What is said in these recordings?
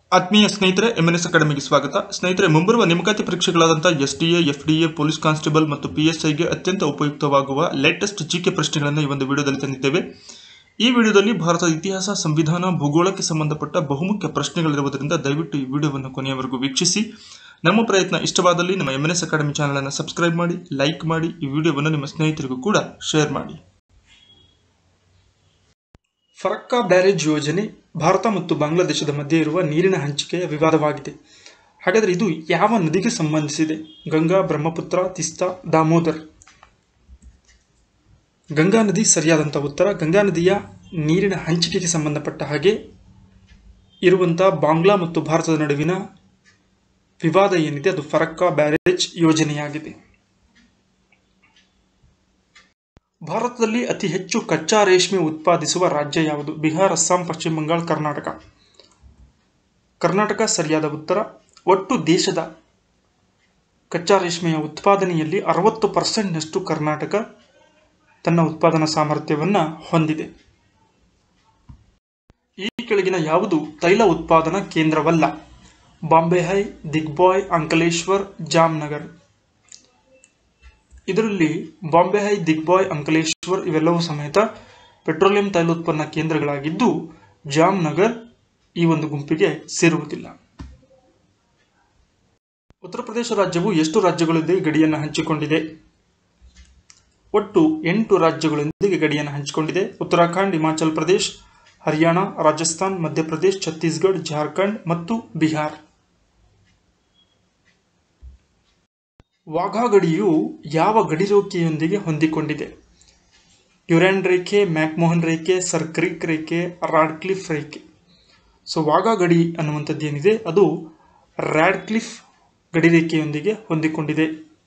ಆತ್ಮೀಯ ಸ್ನೇಹಿತರೆ ಎಸ್ ಅಕಾಡೆಮಿಗೆ ಸ್ವಾಗತ ಸ್ನೇಹಿತರೆ ಮುಂಬರುವ ನೇಮಕಾತಿ ಪರೀಕ್ಷೆಗಳಾದಂಥ S D A F D A police constable ಮತ್ತು ಪಿ ಎಸ್ ಐಗೆ ಅತ್ಯಂತ ಉಪಯುಕ್ತವಾಗುವ ಲೇಟೆಸ್ಟ್ ಜಿಕೆ ಪ್ರಶ್ನೆಗಳನ್ನು ಈ ಒಂದು ವಿಡಿಯೋದಲ್ಲಿ ತಂದಿದ್ದೇವೆ ಈ ವಿಡಿಯೋದಲ್ಲಿ ಭಾರತದ ಇತಿಹಾಸ ಸಂವಿಧಾನ ಭೂಗೋಳಕ್ಕೆ ಸಂಬಂಧಪಟ್ಟ ಬಹುಮುಖ್ಯ ಪ್ರಶ್ನೆಗಳಿರುವುದರಿಂದ ದಯವಿಟ್ಟು ಈ ವಿಡಿಯೋವನ್ನು ಕೊನೆಯವರೆಗೂ ವೀಕ್ಷಿಸಿ ನಮ್ಮ ಪ್ರಯತ್ನ ಇಷ್ಟವಾದಲ್ಲಿ ನಮ್ಮ ಎಮ್ ಎಸ್ ಅಕಾಡೆಮಿ ಚಾನಲನ್ನು ಸಬ್ಸ್ಕ್ರೈಬ್ ಮಾಡಿ ಲೈಕ್ ಮಾಡಿ ಈ ವಿಡಿಯೋವನ್ನು ನಿಮ್ಮ ಸ್ನೇಹಿತರಿಗೂ ಕೂಡ ಶೇರ್ ಮಾಡಿ ಫರಕ್ಕಾ ಬ್ಯಾರೇಜ್ ಯೋಜನೆ ಭಾರತ ಮತ್ತು ಬಾಂಗ್ಲಾದೇಶದ ಮಧ್ಯೆ ಇರುವ ನೀರಿನ ಹಂಚಿಕೆಯ ವಿವಾದವಾಗಿದೆ ಹಾಗಾದರೆ ಇದು ಯಾವ ನದಿಗೆ ಸಂಬಂಧಿಸಿದೆ ಗಂಗಾ ಬ್ರಹ್ಮಪುತ್ರ ತಿಸ್ತಾ ದಾಮೋದರ್ ಗಂಗಾ ನದಿ ಸರಿಯಾದಂಥ ಉತ್ತರ ಗಂಗಾ ನದಿಯ ನೀರಿನ ಹಂಚಿಕೆಗೆ ಸಂಬಂಧಪಟ್ಟ ಹಾಗೆ ಇರುವಂಥ ಬಾಂಗ್ಲಾ ಮತ್ತು ಭಾರತದ ನಡುವಿನ ವಿವಾದ ಏನಿದೆ ಅದು ಫರಕ್ಕಾ ಬ್ಯಾರೇಜ್ ಯೋಜನೆಯಾಗಿದೆ ಭಾರತದಲ್ಲಿ ಅತಿ ಹೆಚ್ಚು ಕಚ್ಚಾ ರೇಷ್ಮೆ ಉತ್ಪಾದಿಸುವ ರಾಜ್ಯ ಯಾವುದು ಬಿಹಾರ್ ಅಸ್ಸಾಂ ಪಶ್ಚಿಮ ಬಂಗಾಳ ಕರ್ನಾಟಕ ಕರ್ನಾಟಕ ಸರಿಯಾದ ಉತ್ತರ ಒಟ್ಟು ದೇಶದ ಕಚ್ಚಾ ರೇಷ್ಮೆಯ ಉತ್ಪಾದನೆಯಲ್ಲಿ ಅರವತ್ತು ಪರ್ಸೆಂಟ್ನಷ್ಟು ಕರ್ನಾಟಕ ತನ್ನ ಉತ್ಪಾದನಾ ಸಾಮರ್ಥ್ಯವನ್ನು ಹೊಂದಿದೆ ಈ ಕೆಳಗಿನ ಯಾವುದು ತೈಲ ಉತ್ಪಾದನಾ ಕೇಂದ್ರವಲ್ಲ ಬಾಂಬೆ ಹೈ ದಿಗ್ಬಾಯ್ ಅಂಕಲೇಶ್ವರ್ ಜಾಮ್ನಗರ್ ಇದರಲ್ಲಿ ಬಾಂಬೆ ಹೈ ದಿಗ್ಬಾಯ್ ಅಂಕಲೇಶ್ವರ್ ಇವೆಲ್ಲವೂ ಸಮೇತ ಪೆಟ್ರೋಲಿಯಂ ತೈಲೋತ್ಪನ್ನ ಕೇಂದ್ರಗಳಾಗಿದ್ದು ಜಾಮ್ನಗರ್ ಈ ಒಂದು ಗುಂಪಿಗೆ ಸೇರುವುದಿಲ್ಲ ಉತ್ತರ ಪ್ರದೇಶ ರಾಜ್ಯವು ಎಷ್ಟು ರಾಜ್ಯಗಳೊಂದಿಗೆ ಗಡಿಯನ್ನು ಹಂಚಿಕೊಂಡಿದೆ ಒಟ್ಟು ಎಂಟು ರಾಜ್ಯಗಳೊಂದಿಗೆ ಗಡಿಯನ್ನು ಹಂಚಿಕೊಂಡಿದೆ ಉತ್ತರಾಖಂಡ್ ಹಿಮಾಚಲ್ ಪ್ರದೇಶ್ ಹರಿಯಾಣ ರಾಜಸ್ಥಾನ್ ಮಧ್ಯಪ್ರದೇಶ್ ಛತ್ತೀಸ್ಗಢ ಜಾರ್ಖಂಡ್ ಮತ್ತು ಬಿಹಾರ್ ವಾಘಾ ಗಡಿಯು ಯಾವ ಗಡಿರೇಖೆಯೊಂದಿಗೆ ಹೊಂದಿಕೊಂಡಿದೆ ಡ್ಯುರ್ಯಾಂಡ್ ರೇಖೆ ಮ್ಯಾಕ್ಮೋಹನ್ ರೇಖೆ ಸರ್ಕ್ರಿಕ್ ರೇಖೆ ರಾಡ್ಕ್ಲಿಫ್ ರೇಖೆ ಸೊ ವಾಘಾ ಗಡಿ ಅನ್ನುವಂಥದ್ದು ಏನಿದೆ ಅದು ರ್ಯಾಡ್ಕ್ಲಿಫ್ ಗಡಿರೇಖೆಯೊಂದಿಗೆ ಹೊಂದಿಕೊಂಡಿದೆ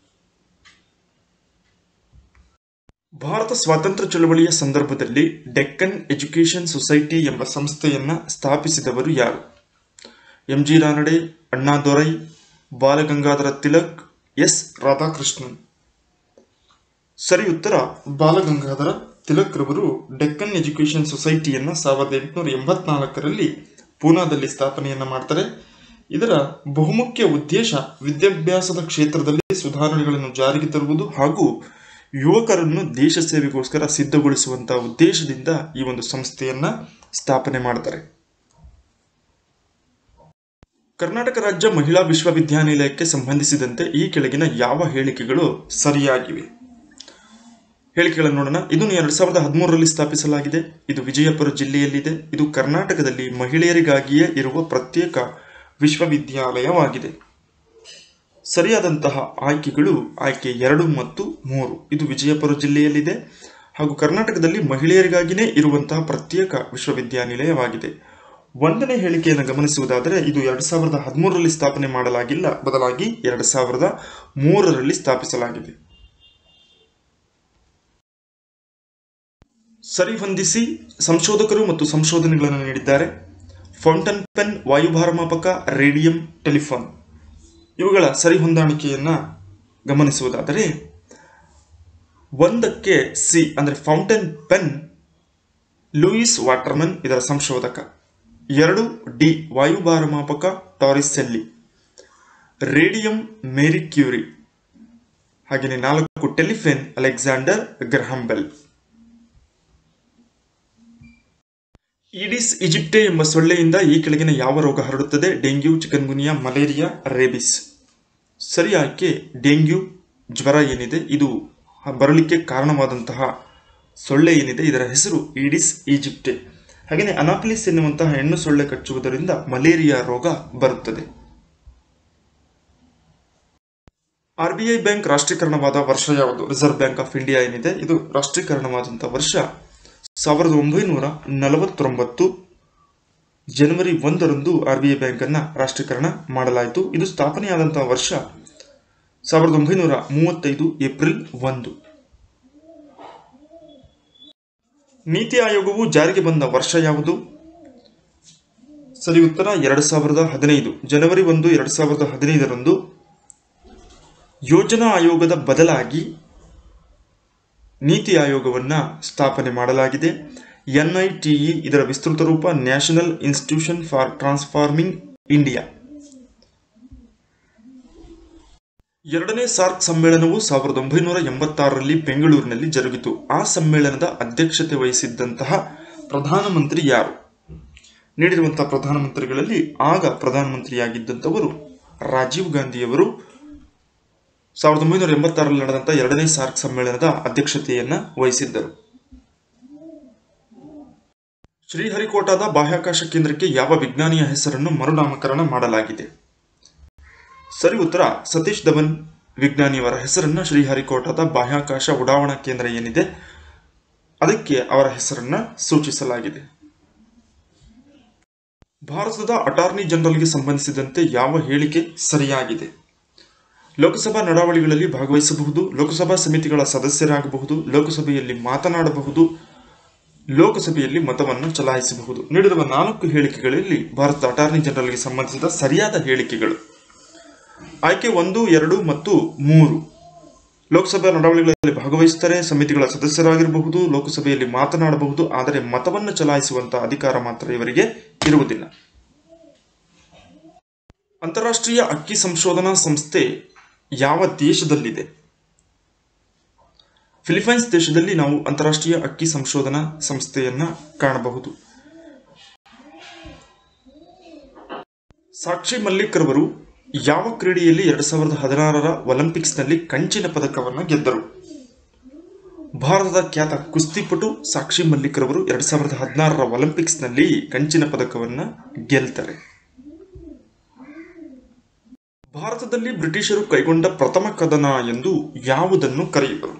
ಭಾರತ ಸ್ವಾತಂತ್ರ್ಯ ಚಳವಳಿಯ ಸಂದರ್ಭದಲ್ಲಿ ಡೆಕ್ಕನ್ ಎಜುಕೇಷನ್ ಸೊಸೈಟಿ ಎಂಬ ಸಂಸ್ಥೆಯನ್ನು ಸ್ಥಾಪಿಸಿದವರು ಯಾರು M G Ranade Annadurai Balagangadhara Tilak S Radhakrishnan ಸರಿ ಉತ್ತರ ಬಾಲಗಂಗಾಧರ ತಿಲಕ್ ರವರು ಡೆಕ್ಕನ್ ಎಜುಕೇಷನ್ ಸೊಸೈಟಿಯನ್ನು ಸಾವಿರದ ಎಂಟುನೂರ ಎಂಬತ್ನಾಲ್ಕರಲ್ಲಿ ಪೂನಾದಲ್ಲಿ ಸ್ಥಾಪನೆಯನ್ನು ಮಾಡ್ತಾರೆ ಇದರ ಬಹುಮುಖ್ಯ ಉದ್ದೇಶ ವಿದ್ಯಾಭ್ಯಾಸದ ಕ್ಷೇತ್ರದಲ್ಲಿ ಸುಧಾರಣೆಗಳನ್ನು ಜಾರಿಗೆ ತರುವುದು ಹಾಗೂ ಯುವಕರನ್ನು ದೇಶ ಸೇವೆಗೋಸ್ಕರ ಸಿದ್ಧಗೊಳಿಸುವಂತಹ ಉದ್ದೇಶದಿಂದ ಈ ಒಂದು ಸಂಸ್ಥೆಯನ್ನ ಸ್ಥಾಪನೆ ಮಾಡ್ತಾರೆ ಕರ್ನಾಟಕ ರಾಜ್ಯ ಮಹಿಳಾ ವಿಶ್ವವಿದ್ಯಾನಿಲಯಕ್ಕೆ ಸಂಬಂಧಿಸಿದಂತೆ ಈ ಕೆಳಗಿನ ಯಾವ ಹೇಳಿಕೆಗಳು ಸರಿಯಾಗಿವೆ ಹೇಳಿಕೆಗಳನ್ನು ನೋಡೋಣ ಇದನ್ನು ಎರಡ್ ಸಾವಿರದ ಹದಿಮೂರರಲ್ಲಿ ಸ್ಥಾಪಿಸಲಾಗಿದೆ ಇದು ವಿಜಯಪುರ ಜಿಲ್ಲೆಯಲ್ಲಿದೆ ಇದು ಕರ್ನಾಟಕದಲ್ಲಿ ಮಹಿಳೆಯರಿಗಾಗಿಯೇ ಇರುವ ಪ್ರತ್ಯೇಕ ವಿಶ್ವವಿದ್ಯಾಲಯವಾಗಿದೆ ಸರಿಯಾದಂತಹ ಆಯ್ಕೆಗಳು ಆಯ್ಕೆ ಎರಡು ಮತ್ತು ಮೂರು ಇದು ವಿಜಯಪುರ ಜಿಲ್ಲೆಯಲ್ಲಿದೆ ಹಾಗೂ ಕರ್ನಾಟಕದಲ್ಲಿ ಮಹಿಳೆಯರಿಗಾಗಿಯೇ ಇರುವಂತಹ ಪ್ರತ್ಯೇಕ ವಿಶ್ವವಿದ್ಯಾನಿಲಯವಾಗಿದೆ ಒಂದನೇ ಹೇಳಿಕೆಯನ್ನು ಗಮನಿಸುವುದಾದರೆ ಇದು ಎರಡು ಸಾವಿರದ ಹದಿಮೂರರಲ್ಲಿ ಸ್ಥಾಪನೆ ಮಾಡಲಾಗಿಲ್ಲ ಬದಲಾಗಿ ಎರಡು ಸಾವಿರದ ಮೂರರಲ್ಲಿ ಸ್ಥಾಪಿಸಲಾಗಿದೆ ಸರಿಹೊಂದಿಸಿ ಸಂಶೋಧಕರು ಮತ್ತು ಸಂಶೋಧನೆಗಳನ್ನು ನೀಡಿದ್ದಾರೆ ಫೌಂಟನ್ ಪೆನ್ ವಾಯುಭಾರಮಾಪಕ ರೇಡಿಯಂ ಟೆಲಿಫೋನ್ ಇವುಗಳ ಸರಿಹೊಂದಾಣಿಕೆಯನ್ನು ಗಮನಿಸುವುದಾದರೆ ಒಂದಕ್ಕೆ ಸಿ ಅಂದರೆ ಫೌಂಟೇನ್ ಪೆನ್ ಲೂಯಿಸ್ ವಾಟರ್ಮನ್ ಇದರ ಸಂಶೋಧಕ ಎರಡು ಡಿ ವಾಯುಭಾರಮಾಪಕ ಟಾರಿಸೆಲ್ಲಿ ರೇಡಿಯಂ ಮೇರಿ ಕ್ಯೂರಿ ಹಾಗೆಯೇ ನಾಲ್ಕು ಟೆಲಿಫೇನ್ ಅಲೆಕ್ಸಾಂಡರ್ ಗ್ರಹಂಬೆಲ್ ಈಡಿಸ್ ಈಜಿಪ್ಟೆ ಎಂಬ ಸೊಳ್ಳೆಯಿಂದ ಈ ಕೆಳಗಿನ ಯಾವ ರೋಗ ಹರಡುತ್ತದೆ ಡೆಂಗ್ಯೂ ಚಿಕನ್ಗುನಿಯಾ ಮಲೇರಿಯಾ ರೇಬಿಸ್ ಸರಿ ಆಯ್ಕೆ ಡೆಂಗ್ಯೂ ಜ್ವರ ಏನಿದೆ ಇದು ಬರಲಿಕ್ಕೆ ಕಾರಣವಾದಂತಹ ಸೊಳ್ಳೆ ಏನಿದೆ ಇದರ ಹೆಸರು ಈಡಿಸ್ ಈಜಿಪ್ಟೆ ಹಾಗೆಯೇ ಅನಾಪಿಲಿಸ್ ಎನ್ನುವಂತಹ ಹೆಣ್ಣು ಸೊಳ್ಳೆ ಕಚ್ಚುವುದರಿಂದ ಮಲೇರಿಯಾ ರೋಗ ಬರುತ್ತದೆ ಆರ್ ಬಿ ಐ ಬ್ಯಾಂಕ್ ರಾಷ್ಟ್ರೀಕರಣವಾದ ವರ್ಷ ಯಾವುದು ರಿಸರ್ವ್ ಬ್ಯಾಂಕ್ ಆಫ್ ಇಂಡಿಯಾ ಏನಿದೆ ಇದು ರಾಷ್ಟ್ರೀಕರಣವಾದಂತಹ ವರ್ಷ ಸಾವಿರದ ಒಂಬೈನೂರ ನಲವತ್ತೊಂಬತ್ತು ಜನವರಿ ಒಂದರಂದು ಆರ್ ಬಿ ಐ ಬ್ಯಾಂಕ್ ಅನ್ನ ರಾಷ್ಟ್ರೀಕರಣ ಮಾಡಲಾಯಿತು ಇದು ಸ್ಥಾಪನೆಯಾದಂತಹ ವರ್ಷ ಸಾವಿರದ ಒಂಬೈನೂರ ಮೂವತ್ತೈದು ಏಪ್ರಿಲ್ ಒಂದು ನೀತಿ ಆಯೋಗವು ಜಾರಿಗೆ ಬಂದ ವರ್ಷ ಯಾವುದು ಸರಿ ಉತ್ತರ ಎರಡು ಸಾವಿರದ ಹದಿನೈದು ಜನವರಿ ಒಂದು ಎರಡು ಸಾವಿರದ ಹದಿನೈದರಂದು ಯೋಜನಾ ಆಯೋಗದ ಬದಲಾಗಿ ನೀತಿ ಆಯೋಗವನ್ನು ಸ್ಥಾಪನೆ ಮಾಡಲಾಗಿದೆ ಎನ್ಐಟಿಇ ಇದರ ವಿಸ್ತೃತ ರೂಪ national institution for transforming India ಎರಡನೇ ಸಾರ್ಕ್ ಸಮ್ಮೇಳನವು ಸಾವಿರದ ಒಂಬೈನೂರ ಎಂಬತ್ತಾರರಲ್ಲಿ ಬೆಂಗಳೂರಿನಲ್ಲಿ ಜರುಗಿತು ಆ ಸಮ್ಮೇಳನದ ಅಧ್ಯಕ್ಷತೆ ವಹಿಸಿದ್ದಂತಹ ಪ್ರಧಾನಮಂತ್ರಿ ಯಾರು ನೀಡಿರುವಂತಹ ಪ್ರಧಾನಮಂತ್ರಿಗಳಲ್ಲಿ ಆಗ ಪ್ರಧಾನಮಂತ್ರಿಯಾಗಿದ್ದಂಥವರು ರಾಜೀವ್ ಗಾಂಧಿಯವರು ಸಾವಿರದ ಒಂಬೈನೂರ ಎಂಬತ್ತಾರರಲ್ಲಿ ನಡೆದಂತಹ ಎರಡನೇ ಸಾರ್ಕ್ ಸಮ್ಮೇಳನದ ಅಧ್ಯಕ್ಷತೆಯನ್ನ ವಹಿಸಿದ್ದರು ಶ್ರೀಹರಿಕೋಟಾದ ಬಾಹ್ಯಾಕಾಶ ಕೇಂದ್ರಕ್ಕೆ ಯಾವ ವಿಜ್ಞಾನಿಯ ಹೆಸರನ್ನು ಮರುನಾಮಕರಣ ಮಾಡಲಾಗಿದೆ ಸರಿ ಉತ್ತರ ಸತೀಶ್ ಧವನ್ ವಿಜ್ಞಾನಿಯವರ ಹೆಸರನ್ನ ಶ್ರೀಹರಿಕೋಟಾದ ಬಾಹ್ಯಾಕಾಶ ಉಡಾವಣಾ ಕೇಂದ್ರ ಏನಿದೆ ಅದಕ್ಕೆ ಅವರ ಹೆಸರನ್ನ ಸೂಚಿಸಲಾಗಿದೆ ಭಾರತದ ಅಟಾರ್ನಿ ಜನರಲ್ಗೆ ಸಂಬಂಧಿಸಿದಂತೆ ಯಾವ ಹೇಳಿಕೆ ಸರಿಯಾಗಿದೆ ಲೋಕಸಭಾ ನಡಾವಳಿಗಳಲ್ಲಿ ಭಾಗವಹಿಸಬಹುದು ಲೋಕಸಭಾ ಸಮಿತಿಗಳ ಸದಸ್ಯರಾಗಬಹುದು ಲೋಕಸಭೆಯಲ್ಲಿ ಮಾತನಾಡಬಹುದು ಲೋಕಸಭೆಯಲ್ಲಿ ಮತವನ್ನು ಚಲಾಯಿಸಬಹುದು ನೀಡಿರುವ ನಾಲ್ಕು ಹೇಳಿಕೆಗಳಲ್ಲಿ ಭಾರತದ ಅಟಾರ್ನಿ ಜನರಲ್ಗೆ ಸಂಬಂಧಿಸಿದ ಸರಿಯಾದ ಹೇಳಿಕೆಗಳು ಆಯ್ಕೆ ಒಂದು ಎರಡು ಮತ್ತು ಮೂರು ಲೋಕಸಭಾ ನಡಾವಳಿಗಳಲ್ಲಿ ಭಾಗವಹಿಸುತ್ತಾರೆ ಸಮಿತಿಗಳ ಸದಸ್ಯರಾಗಿರಬಹುದು ಲೋಕಸಭೆಯಲ್ಲಿ ಮಾತನಾಡಬಹುದು ಆದರೆ ಮತವನ್ನು ಚಲಾಯಿಸುವಂತಹ ಅಧಿಕಾರ ಮಾತ್ರ ಇವರಿಗೆ ಇರುವುದಿಲ್ಲ ಅಂತಾರಾಷ್ಟ್ರೀಯ ಅಕ್ಕಿ ಸಂಶೋಧನಾ ಸಂಸ್ಥೆ ಯಾವ ದೇಶದಲ್ಲಿದೆ ಫಿಲಿಪೈನ್ಸ್ ದೇಶದಲ್ಲಿ ನಾವು ಅಂತಾರಾಷ್ಟ್ರೀಯ ಅಕ್ಕಿ ಸಂಶೋಧನಾ ಸಂಸ್ಥೆಯನ್ನ ಕಾಣಬಹುದು ಸಾಕ್ಷಿ ಮಲ್ಲಿಕ್ ರವರು ಯಾವ ಕ್ರೀಡೆಯಲ್ಲಿ ಎರಡ್ ಸಾವಿರದ ಹದಿನಾರರ ಒಲಿಂಪಿಕ್ಸ್ನಲ್ಲಿ ಕಂಚಿನ ಪದಕವನ್ನು ಗೆದ್ದರು ಭಾರತದ ಖ್ಯಾತ ಕುಸ್ತಿಪಟು ಸಾಕ್ಷಿ ಮಲ್ಲಿಕ್ ರವರು ಎರಡ್ ಸಾವಿರದ ಹದಿನಾರರ ಒಲಿಂಪಿಕ್ಸ್ನಲ್ಲಿ ಕಂಚಿನ ಪದಕವನ್ನ ಗೆಲ್ತಾರೆ ಭಾರತದಲ್ಲಿ ಬ್ರಿಟಿಷರು ಕೈಗೊಂಡ ಪ್ರಥಮ ಕದನ ಎಂದು ಯಾವುದನ್ನು ಕರೆಯುವರು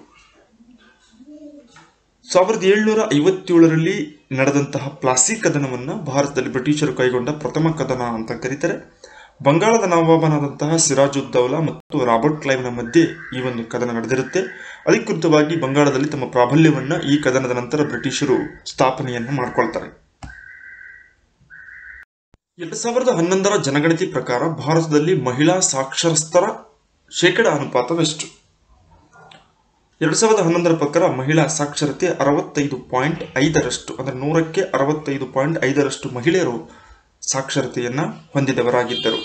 ಸಾವಿರದ ಏಳುನೂರ ಐವತ್ತೇಳರಲ್ಲಿ ನಡೆದಂತಹ ಪ್ಲಾಸಿ ಕದನವನ್ನ ಭಾರತದಲ್ಲಿ ಬ್ರಿಟಿಷರು ಕೈಗೊಂಡ ಪ್ರಥಮ ಕದನ ಅಂತ ಕರೀತಾರೆ ಬಂಗಾಳದ ನವಾಬನಾದಂತಹ ಸಿರಾಜುದ್ದೌಲಾ ಮತ್ತು ರಾಬರ್ಟ್ ಕ್ಲೈವ್ನ ಮಧ್ಯೆ ಈ ಒಂದು ಕದನ ನಡೆದಿರುತ್ತೆ ಅಧಿಕೃತವಾಗಿ ಬಂಗಾಳದಲ್ಲಿ ತಮ್ಮ ಪ್ರಾಬಲ್ಯವನ್ನ ಈ ಕದನದ ನಂತರ ಬ್ರಿಟಿಷರು ಸ್ಥಾಪನೆಯನ್ನು ಮಾಡ್ಕೊಳ್ತಾರೆ ಎರಡ್ ಸಾವಿರದ ಹನ್ನೊಂದರ ಜನಗಣತಿ ಪ್ರಕಾರ ಭಾರತದಲ್ಲಿ ಮಹಿಳಾ ಸಾಕ್ಷರಸ್ಥರ ಶೇಕಡ ಅನುಪಾತವೆಷ್ಟು ಎರಡ್ ಸಾವಿರದ ಹನ್ನೊಂದರ ಪ್ರಕಾರ ಮಹಿಳಾ ಸಾಕ್ಷರತೆ ಅರವತ್ತೈದು ಪಾಯಿಂಟ್ ಐದರಷ್ಟು ಅಂದರೆ ನೂರಕ್ಕೆ ಅರವತ್ತೈದು ಪಾಯಿಂಟ್ ಐದರಷ್ಟು ಮಹಿಳೆಯರು ಸಾಕ್ಷರತೆಯನ್ನ ಹೊಂದಿದವರಾಗಿದ್ದರು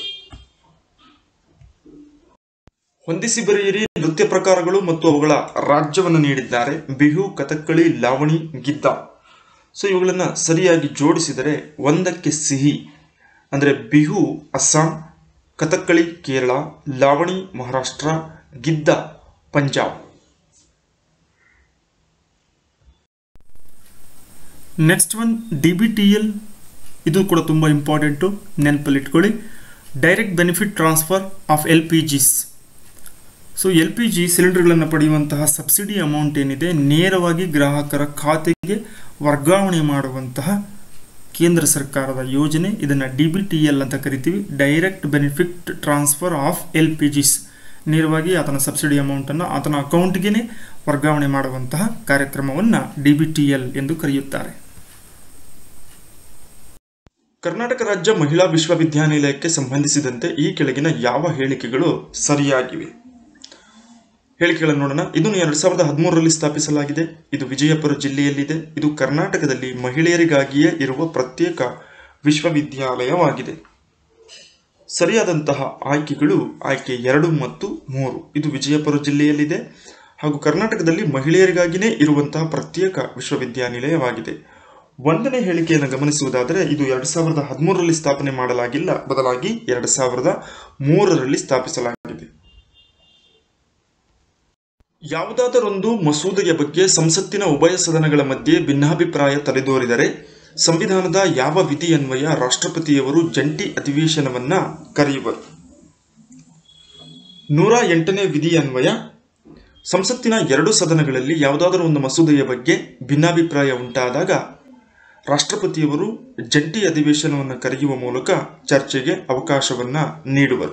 ಹೊಂದಿಸಿ ಬರೆಯಿರಿ ನೃತ್ಯ ಪ್ರಕಾರಗಳು ಮತ್ತು ಅವುಗಳ ರಾಜ್ಯವನ್ನು ನೀಡಿದ್ದಾರೆ ಬಿಹು ಕಥಕ್ಕಳಿ ಲಾವಣಿ ಗಿದ್ದ ಸೊ ಇವುಗಳನ್ನ ಸರಿಯಾಗಿ ಜೋಡಿಸಿದರೆ ಒಂದಕ್ಕೆ ಸಿಹಿ ಅಂದರೆ Bihu Assam Kathakali Kerala Lavani Maharashtra Giddha Punjab next one D B T L ಇದು ಕೂಡ ತುಂಬ ಇಂಪಾರ್ಟೆಂಟು ನೆನಪಲ್ಲಿ ಇಟ್ಕೊಳ್ಳಿ direct benefit transfer of L P Gs so L P G ಸಿಲಿಂಡರ್ಗಳನ್ನು ಪಡೆಯುವಂತಹ ಸಬ್ಸಿಡಿ ಅಮೌಂಟ್ ಏನಿದೆ ನೇರವಾಗಿ ಗ್ರಾಹಕರ ಖಾತೆಗೆ ವರ್ಗಾವಣೆ ಮಾಡುವಂತಹ ಕೇಂದ್ರ ಸರ್ಕಾರದ ಯೋಜನೆ ಇದನ್ನು ಡಿ ಬಿ ಟಿ ಎಲ್ ಅಂತ ಕರಿತೀವಿ direct benefit transfer of L P Gs ನೇರವಾಗಿ ಆತನ ಸಬ್ಸಿಡಿ ಅಮೌಂಟನ್ನು ಆತನ ಅಕೌಂಟ್ಗೆ ವರ್ಗಾವಣೆ ಮಾಡುವಂತಹ ಕಾರ್ಯಕ್ರಮವನ್ನು ಡಿ ಬಿ ಟಿ ಎಲ್ ಎಂದು ಕರೆಯುತ್ತಾರೆ ಕರ್ನಾಟಕ ರಾಜ್ಯ ಮಹಿಳಾ ವಿಶ್ವವಿದ್ಯಾನಿಲಯಕ್ಕೆ ಸಂಬಂಧಿಸಿದಂತೆ ಈ ಕೆಳಗಿನ ಯಾವ ಹೇಳಿಕೆಗಳು ಸರಿಯಾಗಿವೆ ಹೇಳಿಕೆಗಳನ್ನು ನೋಡೋಣ ಇದನ್ನು ಎರಡ್ ಸಾವಿರದ ಹದಿಮೂರರಲ್ಲಿ ಸ್ಥಾಪಿಸಲಾಗಿದೆ ಇದು ವಿಜಯಪುರ ಜಿಲ್ಲೆಯಲ್ಲಿದೆ ಇದು ಕರ್ನಾಟಕದಲ್ಲಿ ಮಹಿಳೆಯರಿಗಾಗಿಯೇ ಇರುವ ಪ್ರತ್ಯೇಕ ವಿಶ್ವವಿದ್ಯಾಲಯವಾಗಿದೆ ಸರಿಯಾದಂತಹ ಆಯ್ಕೆಗಳು ಆಯ್ಕೆ ಎರಡು ಮತ್ತು ಮೂರು ಇದು ವಿಜಯಪುರ ಜಿಲ್ಲೆಯಲ್ಲಿದೆ ಹಾಗೂ ಕರ್ನಾಟಕದಲ್ಲಿ ಮಹಿಳೆಯರಿಗಾಗಿಯೇ ಇರುವಂತಹ ಪ್ರತ್ಯೇಕ ವಿಶ್ವವಿದ್ಯಾನಿಲಯವಾಗಿದೆ ಒಂದನೇ ಹೇಳಿಕೆಯನ್ನು ಗಮನಿಸುವುದಾದರೆ ಇದು ಎರಡ್ ಸಾವಿರದ ಹದಿಮೂರರಲ್ಲಿ ಸ್ಥಾಪನೆ ಮಾಡಲಾಗಿಲ್ಲ ಬದಲಾಗಿ ಎರಡ್ ಸಾವಿರದ ಮೂರರಲ್ಲಿ ಸ್ಥಾಪಿಸಲಾಗಿದೆ ಯಾವುದಾದರೊಂದು ಮಸೂದೆಯ ಬಗ್ಗೆ ಸಂಸತ್ತಿನ ಉಭಯ ಸದನಗಳ ಮಧ್ಯೆ ಭಿನ್ನಾಭಿಪ್ರಾಯ ತಲೆದೋರಿದರೆ ಸಂವಿಧಾನದ ಯಾವ ವಿಧಿಯನ್ವಯ ರಾಷ್ಟ್ರಪತಿಯವರು ಜಂಟಿ ಅಧಿವೇಶನವನ್ನ ಕರೆಯುವರು ನೂರ ಎಂಟನೇ ವಿಧಿಯನ್ವಯ ಸಂಸತ್ತಿನ ಎರಡು ಸದನಗಳಲ್ಲಿ ಯಾವುದಾದರೂ ಒಂದು ಮಸೂದೆಯ ಬಗ್ಗೆ ಭಿನ್ನಾಭಿಪ್ರಾಯ ಉಂಟಾದಾಗ ರಾಷ್ಟ್ರಪತಿಯವರು ಜಂಟಿ ಅಧಿವೇಶನವನ್ನು ಕರೆಯುವ ಮೂಲಕ ಚರ್ಚೆಗೆ ಅವಕಾಶವನ್ನ ನೀಡುವರು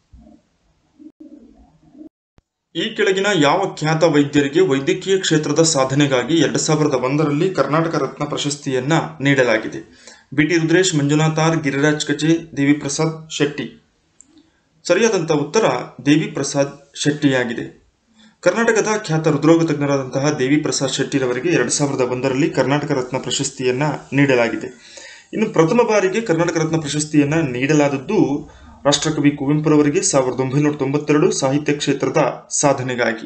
ಈ ಕೆಳಗಿನ ಯಾವ ಖ್ಯಾತ ವೈದ್ಯರಿಗೆ ವೈದ್ಯಕೀಯ ಕ್ಷೇತ್ರದ ಸಾಧನೆಗಾಗಿ ಎರಡ್ ಸಾವಿರದ ಒಂದರಲ್ಲಿ ಕರ್ನಾಟಕ ರತ್ನ ಪ್ರಶಸ್ತಿಯನ್ನ ನೀಡಲಾಗಿದೆ ಬಿಟಿ ರುದ್ರೇಶ್ ಮಂಜುನಾಥ್ ಆರ್ ಗಿರಿರಾಜ್ ಕಚೆ ದೇವಿ ಪ್ರಸಾದ್ ಶೆಟ್ಟಿ ಸರಿಯಾದಂತಹ ಉತ್ತರ ದೇವಿ ಪ್ರಸಾದ್ ಶೆಟ್ಟಿಯಾಗಿದೆ ಕರ್ನಾಟಕದ ಖ್ಯಾತ ಹೃದ್ರೋಗ ತಜ್ಞರಾದಂತಹ ದೇವಿ ಪ್ರಸಾದ್ ಶೆಟ್ಟಿರವರಿಗೆ ಎರಡ್ ಸಾವಿರದ ಒಂದರಲ್ಲಿ ಕರ್ನಾಟಕ ರತ್ನ ಪ್ರಶಸ್ತಿಯನ್ನ ನೀಡಲಾಗಿದೆ ಇನ್ನು ಪ್ರಥಮ ಬಾರಿಗೆ ಕರ್ನಾಟಕ ರತ್ನ ಪ್ರಶಸ್ತಿಯನ್ನ ನೀಡಲಾದದ್ದು ರಾಷ್ಟ್ರಕವಿ ಕುವೆಂಪುರವರಿಗೆ ಸಾವಿರದ ಒಂಬೈನೂರ ತೊಂಬತ್ತೆರಡು ಸಾಹಿತ್ಯ ಕ್ಷೇತ್ರದ ಸಾಧನೆಗಾಗಿ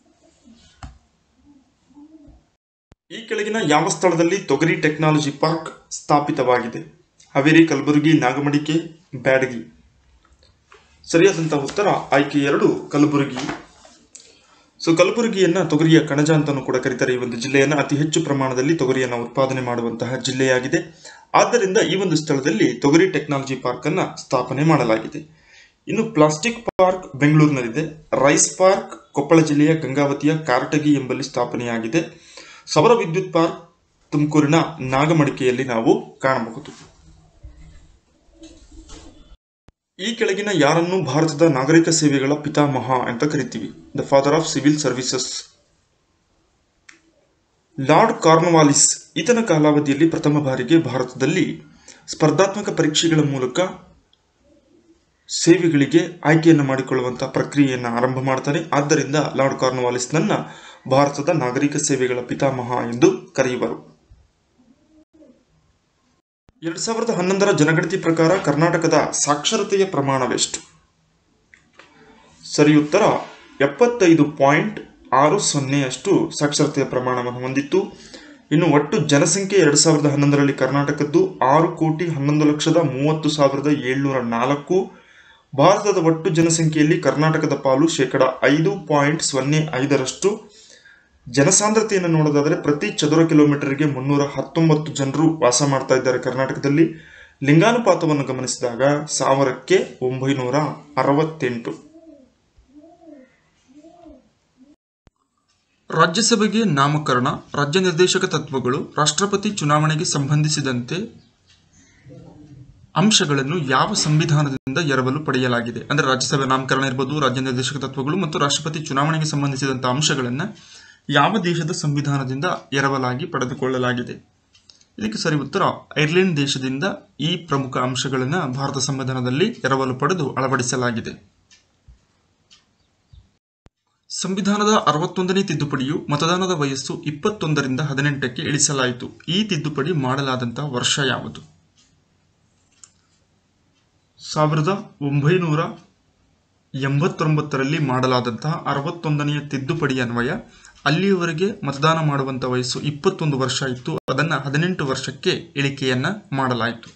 ಈ ಕೆಳಗಿನ ಯಾವ ಸ್ಥಳದಲ್ಲಿ ತೊಗರಿ ಟೆಕ್ನಾಲಜಿ ಪಾರ್ಕ್ ಸ್ಥಾಪಿತವಾಗಿದೆ ಹಾವೇರಿ ಕಲಬುರಗಿ ನಾಗಮಡಿಕೆ ಬ್ಯಾಡಗಿ ಸರಿಯಾದಂತಹ ಉತ್ತರ ಆಯ್ಕೆ ಎರಡು ಕಲಬುರಗಿ ಸೊ ಕಲಬುರಗಿಯನ್ನ ತೊಗರಿಯ ಕಣಜ ಅಂತಾನೂ ಕೂಡ ಕರೀತಾರೆ ಈ ಒಂದು ಜಿಲ್ಲೆಯನ್ನ ಅತಿ ಹೆಚ್ಚು ಪ್ರಮಾಣದಲ್ಲಿ ತೊಗರಿಯನ್ನ ಉತ್ಪಾದನೆ ಮಾಡುವಂತಹ ಜಿಲ್ಲೆಯಾಗಿದೆ ಆದ್ದರಿಂದ ಈ ಒಂದು ಸ್ಥಳದಲ್ಲಿ ತೊಗರಿ ಟೆಕ್ನಾಲಜಿ ಪಾರ್ಕ್ ಅನ್ನ ಸ್ಥಾಪನೆ ಮಾಡಲಾಗಿದೆ ಇನ್ನು ಪ್ಲಾಸ್ಟಿಕ್ ಪಾರ್ಕ್ ಬೆಂಗಳೂರಿನಲ್ಲಿದೆ ರೈಸ್ ಪಾರ್ಕ್ ಕೊಪ್ಪಳ ಜಿಲ್ಲೆಯ ಗಂಗಾವತಿಯ ಕಾರಟಗಿ ಎಂಬಲ್ಲಿ ಸ್ಥಾಪನೆಯಾಗಿದೆ ಸೌರ ವಿದ್ಯುತ್ ಪಾರ್ಕ್ ತುಮಕೂರಿನ ನಾಗಮಡಿಕೆಯಲ್ಲಿ ನಾವು ಕಾಣಬಹುದು ಈ ಕೆಳಗಿನ ಯಾರನ್ನು ಭಾರತದ ನಾಗರಿಕ ಸೇವೆಗಳ ಪಿತಾಮಹ ಅಂತ ಕರಿತೀವಿ the father of civil services Lord Cornwallis ಈತನ ಕಾಲಾವಧಿಯಲ್ಲಿ ಪ್ರಥಮ ಬಾರಿಗೆ ಭಾರತದಲ್ಲಿ ಸ್ಪರ್ಧಾತ್ಮಕ ಪರೀಕ್ಷೆಗಳ ಮೂಲಕ ಸೇವೆಗಳಿಗೆ ಆಯ್ಕೆಯನ್ನು ಮಾಡಿಕೊಳ್ಳುವಂತಹ ಪ್ರಕ್ರಿಯೆಯನ್ನು ಆರಂಭ ಮಾಡ್ತಾನೆ ಆದ್ದರಿಂದ ಲಾರ್ಡ್ ಕಾರ್ನ್ವಾಲಿಸ್ನನ್ನ ಭಾರತದ ನಾಗರಿಕ ಸೇವೆಗಳ ಪಿತಾಮಹ ಎಂದು ಕರೆಯುವರು ಎರಡ್ ಸಾವಿರದ ಹನ್ನೊಂದರ ಜನಗಣತಿ ಪ್ರಕಾರ ಕರ್ನಾಟಕದ ಸಾಕ್ಷರತೆಯ ಪ್ರಮಾಣವೆಷ್ಟು ಸರಿ ಉತ್ತರ ಎಪ್ಪತ್ತೈದು ಪಾಯಿಂಟ್ ಆರು ಸೊನ್ನೆಯಷ್ಟು ಸಾಕ್ಷರತೆಯ ಪ್ರಮಾಣವನ್ನು ಹೊಂದಿತ್ತು ಇನ್ನು ಒಟ್ಟು ಜನಸಂಖ್ಯೆ ಎರಡ್ ಸಾವಿರದ ಹನ್ನೊಂದರಲ್ಲಿ ಕರ್ನಾಟಕದ್ದು ಆರು ಕೋಟಿ ಹನ್ನೊಂದು ಲಕ್ಷದ ಮೂವತ್ತು ಸಾವಿರದ ಏಳ್ನೂರ ನಾಲ್ಕು ಭಾರತದ ಒಟ್ಟು ಜನಸಂಖ್ಯೆಯಲ್ಲಿ ಕರ್ನಾಟಕದ ಪಾಲು ಶೇಕಡ ಐದು ಪಾಯಿಂಟ್ ಸೊನ್ನೆ ಐದರಷ್ಟು ಜನಸಾಂದ್ರತೆಯನ್ನು ನೋಡೋದಾದರೆ ಪ್ರತಿ ಚದುರ ಕಿಲೋಮೀಟರ್ಗೆ ಮುನ್ನೂರ ಹತ್ತೊಂಬತ್ತು ಜನರು ವಾಸ ಮಾಡ್ತಾ ಇದ್ದಾರೆ ಕರ್ನಾಟಕದಲ್ಲಿ ಲಿಂಗಾನುಪಾತವನ್ನು ಗಮನಿಸಿದಾಗ ಸಾವಿರಕ್ಕೆ ಒಂಬೈನೂರ ಅರವತ್ತೆಂಟು ರಾಜ್ಯಸಭೆಗೆ ನಾಮಕರಣ ರಾಜ್ಯ ನಿರ್ದೇಶಕ ತತ್ವಗಳು ರಾಷ್ಟ್ರಪತಿ ಚುನಾವಣೆಗೆ ಸಂಬಂಧಿಸಿದಂತೆ ಅಂಶಗಳನ್ನು ಯಾವ ಸಂವಿಧಾನದಿಂದ ಎರವಲು ಪಡೆಯಲಾಗಿದೆ ಅಂದರೆ ರಾಜ್ಯಸಭೆ ನಾಮಕರಣ ಇರ್ಬೋದು ರಾಜ್ಯ ನಿರ್ದೇಶಕ ತತ್ವಗಳು ಮತ್ತು ರಾಷ್ಟ್ರಪತಿ ಚುನಾವಣೆಗೆ ಸಂಬಂಧಿಸಿದಂಥ ಅಂಶಗಳನ್ನು ಯಾವ ದೇಶದ ಸಂವಿಧಾನದಿಂದ ಎರವಲಾಗಿ ಪಡೆದುಕೊಳ್ಳಲಾಗಿದೆ ಇದಕ್ಕೆ ಸರಿ ಉತ್ತರ ಐರ್ಲೆಂಡ್ ದೇಶದಿಂದ ಈ ಪ್ರಮುಖ ಅಂಶಗಳನ್ನು ಭಾರತ ಸಂವಿಧಾನದಲ್ಲಿ ಎರವಲು ಪಡೆದು ಅಳವಡಿಸಲಾಗಿದೆ ಸಂವಿಧಾನದ ಅರವತ್ತೊಂದನೇ ತಿದ್ದುಪಡಿಯು ಮತದಾನದ ವಯಸ್ಸು ಇಪ್ಪತ್ತೊಂದರಿಂದ ಹದಿನೆಂಟಕ್ಕೆ ಇಳಿಸಲಾಯಿತು ಈ ತಿದ್ದುಪಡಿ ಮಾಡಲಾದಂತಹ ವರ್ಷ ಯಾವುದು ಸಾವಿರದ ಒಂಬೈನೂರ ಎಂಬತ್ತೊಂಬತ್ತರಲ್ಲಿ ಮಾಡಲಾದಂತಹ ಅರವತ್ತೊಂದನೆಯ ತಿದ್ದುಪಡಿ ಅನ್ವಯ ಅಲ್ಲಿಯವರೆಗೆ ಮತದಾನ ಮಾಡುವಂಥ ವಯಸ್ಸು ಇಪ್ಪತ್ತೊಂದು ವರ್ಷ ಇತ್ತು ಅದನ್ನು ಹದಿನೆಂಟು ವರ್ಷಕ್ಕೆ ಇಳಿಕೆಯನ್ನ ಮಾಡಲಾಯಿತು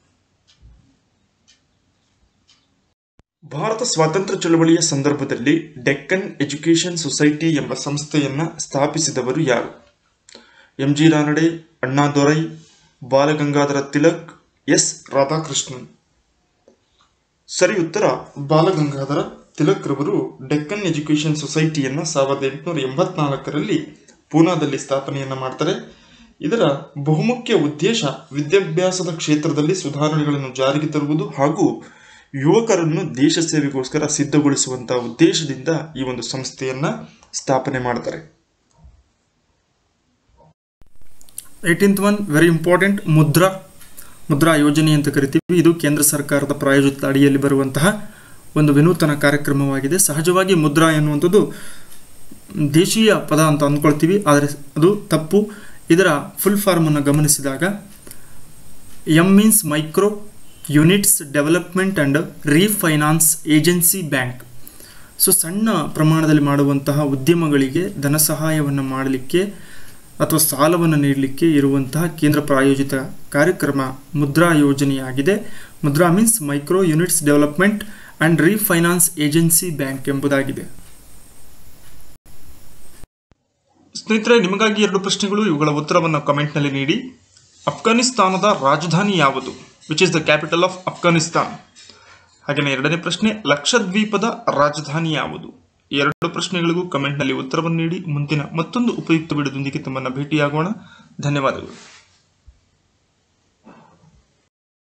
ಭಾರತ ಸ್ವಾತಂತ್ರ್ಯ ಚಳವಳಿಯ ಸಂದರ್ಭದಲ್ಲಿ ಡೆಕ್ಕನ್ ಎಜುಕೇಷನ್ ಸೊಸೈಟಿ ಎಂಬ ಸಂಸ್ಥೆಯನ್ನ ಸ್ಥಾಪಿಸಿದವರು ಯಾರು M G Ranade Annadurai Balagangadhara Tilak S Radhakrishnan ಸರಿ ಉತ್ತರ ಬಾಲಗಂಗಾಧರ ತಿಲಕ್ ರವರು ಡೆಕ್ಕನ್ ಎಜುಕೇಷನ್ ಸೊಸೈಟಿಯನ್ನ ಸಾವಿರದ ಎಂಟುನೂರ ಎಂಬತ್ನಾಲ್ಕರಲ್ಲಿ ಪೂನಾದಲ್ಲಿ ಸ್ಥಾಪನೆಯನ್ನ ಮಾಡ್ತಾರೆ ಇದರ ಬಹುಮುಖ್ಯ ಉದ್ದೇಶ ವಿದ್ಯಾಭ್ಯಾಸದ ಕ್ಷೇತ್ರದಲ್ಲಿ ಸುಧಾರಣೆಗಳನ್ನು ಜಾರಿಗೆ ತರುವುದು ಹಾಗೂ ಯುವಕರನ್ನು ದೇಶ ಸೇವೆಗೋಸ್ಕರ ಸಿದ್ಧಗೊಳಿಸುವಂತಹ ಉದ್ದೇಶದಿಂದ ಈ ಒಂದು ಸಂಸ್ಥೆಯನ್ನ ಸ್ಥಾಪನೆ ಮಾಡ್ತಾರೆ eighteenth one very important Mudra Mudra ಯೋಜನೆ ಅಂತ ಕರಿತೀವಿ ಇದು ಕೇಂದ್ರ ಸರ್ಕಾರದ ಪ್ರಾಯೋಜಿತ ಅಡಿಯಲ್ಲಿ ಬರುವಂತಹ ಒಂದು ವಿನೂತನ ಕಾರ್ಯಕ್ರಮವಾಗಿದೆ ಸಹಜವಾಗಿ ಮುದ್ರಾ ಎನ್ನುವಂಥದ್ದು ದೇಶೀಯ ಪದ ಅಂತ ಅಂದ್ಕೊಳ್ತೀವಿ ಆದರೆ ಅದು ತಪ್ಪು ಇದರ ಫುಲ್ ಫಾರ್ಮನ್ನು ಗಮನಿಸಿದಾಗ M means micro units development and refinance agency bank so ಸಣ್ಣ ಪ್ರಮಾಣದಲ್ಲಿ ಮಾಡುವಂತಹ ಉದ್ಯಮಗಳಿಗೆ ಧನ ಸಹಾಯವನ್ನು ಮಾಡಲಿಕ್ಕೆ ಅಥವಾ ಸಾಲವನ್ನು ನೀಡಲಿಕ್ಕೆ ಇರುವಂತಹ ಕೇಂದ್ರ ಪ್ರಾಯೋಜಿತ ಕಾರ್ಯಕ್ರಮ ಮುದ್ರಾ ಯೋಜನೆಯಾಗಿದೆ Mudra means micro units development and refinance agency bank ಎಂಬುದಾಗಿದೆ ಸ್ನೇಹಿತರೆ ನಿಮಗಾಗಿ ಎರಡು ಪ್ರಶ್ನೆಗಳು ಇವುಗಳ ಉತ್ತರವನ್ನು ಕಮೆಂಟ್ನಲ್ಲಿ ನೀಡಿ ಅಫ್ಘಾನಿಸ್ತಾನದ ರಾಜಧಾನಿ ಯಾವುದು which is the capital of Afghanistan ಹಾಗೆಯೇ ಎರಡನೇ ಪ್ರಶ್ನೆ ಲಕ್ಷದ್ವೀಪದ ರಾಜಧಾನಿ ಯಾವುದು ಎರಡು ಪ್ರಶ್ನೆಗಳಿಗೂ ಕಮೆಂಟ್ನಲ್ಲಿ ಉತ್ತರವನ್ನು ನೀಡಿ ಮುಂದಿನ ಮತ್ತೊಂದು ಉಪಯುಕ್ತ ವಿಡಿಯೋದೊಂದಿಗೆ ತಮ್ಮನ್ನು ಭೇಟಿಯಾಗೋಣ ಧನ್ಯವಾದಗಳು